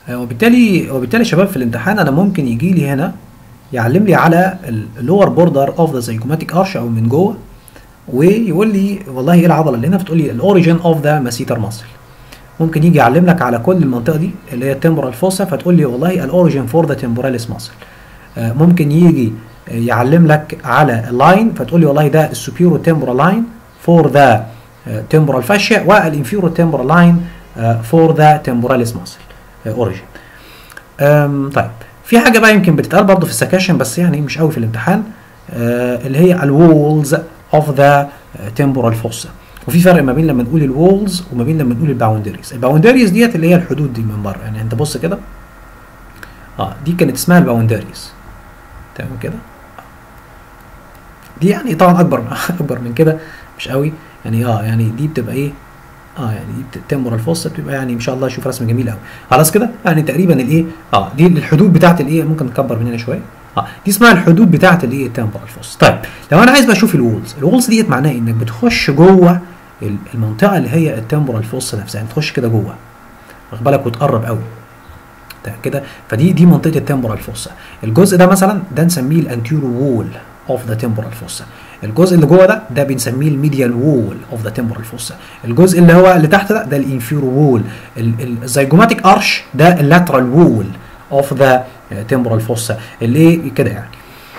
آه، وبالتالي وبالتالي يا شباب في الامتحان انا ممكن يجي لي هنا يعلم لي على اللور بوردر اوف ذا زيجوماتيك ارش او من جوه ويقول لي والله ايه العضله اللي هنا فتقول لي الاوريجين اوف ذا ماسيتر ماسل ممكن يجي يعلم لك على كل المنطقه دي اللي هي التمبرال فوسا فتقول لي والله الاوريجين فور ذا تمبوراليس ماسل ممكن يجي يعلم لك على اللاين فتقول لي والله ده السوبيرو تمبرال لاين فور ذا تمبرال فاشيا والانفيرو تمبرال لاين فور ذا تمبوراليس ماسل اوريجين طيب في حاجه بقى يمكن بتتقال برضه في السكاشن بس يعني مش قوي في الامتحان آه اللي هي الوولز اوف ذا تمبورال فوسا وفي فرق ما بين لما نقول الوولز وما بين لما نقول الباوندريز الباوندريز ديت اللي هي الحدود دي من بره يعني انت بص كده اه دي كانت اسمها الباوندريز تمام كده دي يعني طبعا اكبر اكبر من كده مش قوي يعني اه يعني دي بتبقى ايه اه يعني دي تمبرال فوسا بتبقى يعني ان شاء الله اشوف رسم جميل قوي خلاص كده يعني تقريبا الايه اه دي الحدود بتاعت الايه ممكن نكبر من هنا شويه اه دي اسمها الحدود بتاعت الايه التمبرال فوسا طيب لو انا عايز بقى اشوف الوولز الوولز ديت معناها انك بتخش جوه المنطقه اللي هي التمبرال فوسا نفسها يعني بتخش كده جوه واخد بالك وتقرب قوي تمام كده فدي دي منطقه التمبرال فوسا الجزء ده مثلا ده نسميه الانتيرو وول اوف ذا تمبرال فوسا الجزء اللي جوه ده ده بنسميه الميديال وول اوف ذا تمبرال فوسا الجزء اللي هو اللي تحت ده ده الانفيرو وول الزيجوماتيك ارش ده اللاترال وول اوف ذا تمبرال فوسا اللي ايه كده يعني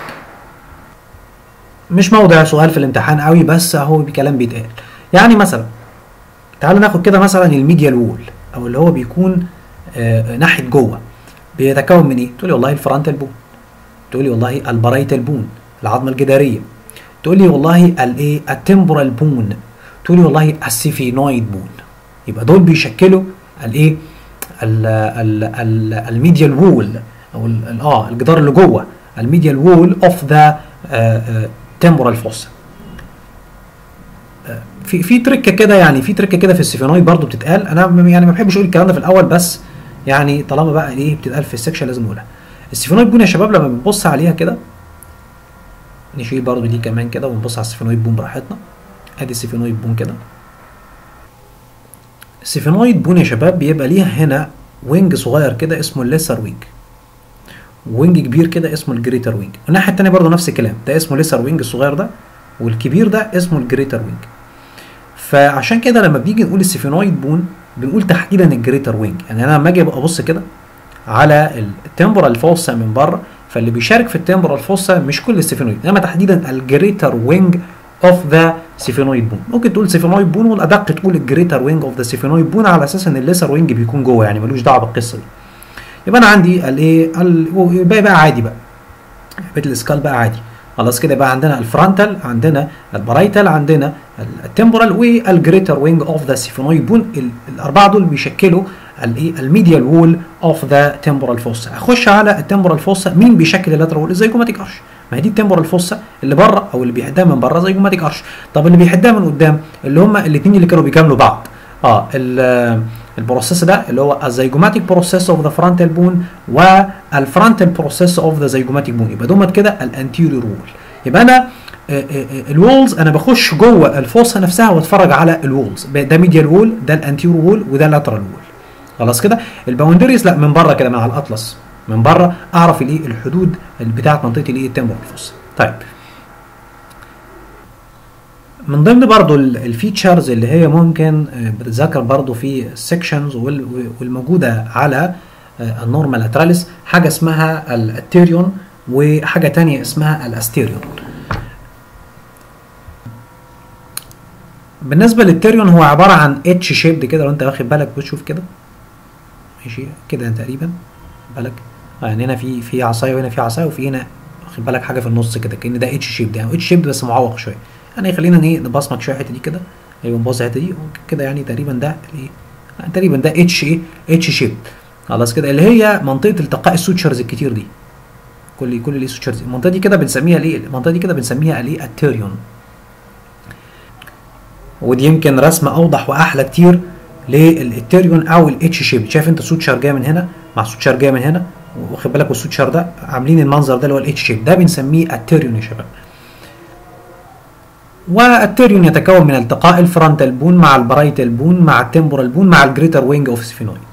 مش موضع سؤال في الامتحان قوي بس اهو كلام بيتقال يعني مثلا تعالوا ناخد كده مثلا الميديال وول او اللي هو بيكون آه ناحيه جوه بيتكون من ايه تقول لي والله الفرونتال بون تقول لي والله البرايتال بون العظمه الجداريه تقول لي والله الايه التمبرال بون تقول لي والله السيفينويد بون يبقى دول بيشكلوا الايه الميديال وول او اه الجدار اللي جوه الميديال وول اوف ذا تمبرال فوسا في في تركه كده يعني في تركه كده في السيفينويد برضو بتتقال انا يعني ما بحبش اقول الكلام ده في الاول بس يعني طالما بقى ايه بتتقال في السكشن لازم نقولها السيفينويد بون يا شباب لما بنبص عليها كده نشيل برضو دي كمان كده ونبص على السيفينويد بون براحتنا ادي السيفينويد بون كده السيفينويد بون يا شباب بيبقى ليها هنا وينج صغير كده اسمه الليسر وينج وينج كبير كده اسمه الجريتر وينج والناحيه الثانيه برضو نفس الكلام ده اسمه ليسر وينج الصغير ده والكبير ده اسمه الجريتر وينج فعشان كده لما بنيجي نقول السيفينويد بون بنقول تحديدا الجريتر وينج يعني انا لما اجي ابص كده على التمبرال فوسا من بره فاللي بيشارك في التمبرال فوسا مش كل السيفينويد انما تحديدا الجريتر وينج اوف ذا سيفينويد بون ممكن تقول سيفينويد بون والادق تقول الجريتر وينج اوف ذا سيفينويد بون على اساس ان الليسر وينج بيكون جوه يعني ملوش دعوه بالقصه دي يبقى انا عندي الايه الباقي بقى عادي بقى بيت الاسكال بقى عادي خلاص كده بقى عندنا الفرونتال عندنا البرايتال عندنا التمبورال والجريتر وينج اوف ذا سيفينويد بون الاربعه دول بيشكلوا الايه الميديال وول اوف ذا تمبورال فوسا اخش على التمبورال فوسا مين بيشكل اللاترال وول الزيجوماتيك ارش ما هي دي التمبورال فوسا اللي بره او اللي بيحدها من بره زيجوماتيك ارش طب اللي بيحدها من قدام اللي هم الاثنين اللي كانوا بيكملوا بعض اه البروسيس ده اللي هو الزيجوماتيك بروسيس اوف ذا فرونتال بون والفرونتال بروسيس اوف ذا زيجوماتيك بون يبقى دومت كده الانتيريور وول يبقى انا الوولز انا بخش جوه الفوسا نفسها واتفرج على الوولز ده ميديال وول ده الانتيريور وول وده لاترال وول خلاص كده الباوندريز لا من بره كده مع الاطلس من بره اعرف الايه الحدود بتاعه منطقه الايه التمبرال فوسا طيب من ضمن برضو الفيتشرز اللي هي ممكن بتتذكر برضو في السكشنز والموجودة على النورمال لاتراليس حاجة اسمها التيريون وحاجة تانية اسمها الاستيريون بالنسبة للتيريون هو عبارة عن اتش شيبد كده لو انت واخد بالك بتشوف كده ماشي كده تقريبا بالك يعني هنا في في عصايه وهنا في عصايه وفي هنا واخد بالك حاجه في النص كده كان ده اتش شيبد يعني اتش شيبد بس معوق شويه يعني خلينا ايه نبصمك شويه الحته دي كده ايوه نبص الحته دي كده يعني تقريبا ده ايه تقريبا ده اتش ايه اتش شيب خلاص كده اللي هي منطقه التقاء السوتشرز الكتير دي كل كل الايه سوتشرز المنطقه دي كده بنسميها الايه المنطقه دي كده بنسميها الايه التيريون ودي يمكن رسمه اوضح واحلى كتير للتيريون او الاتش شيب شايف انت سوتشر جاي من هنا مع سوتشر جاي من هنا واخد بالك والسوتشر ده عاملين المنظر ده اللي هو الاتش شيب ده بنسميه التيريون يا شباب والتيريون يتكون من التقاء الفرونتال بون مع البرايتال بون مع التمبورال بون مع الجريتر وينج اوف سفينويد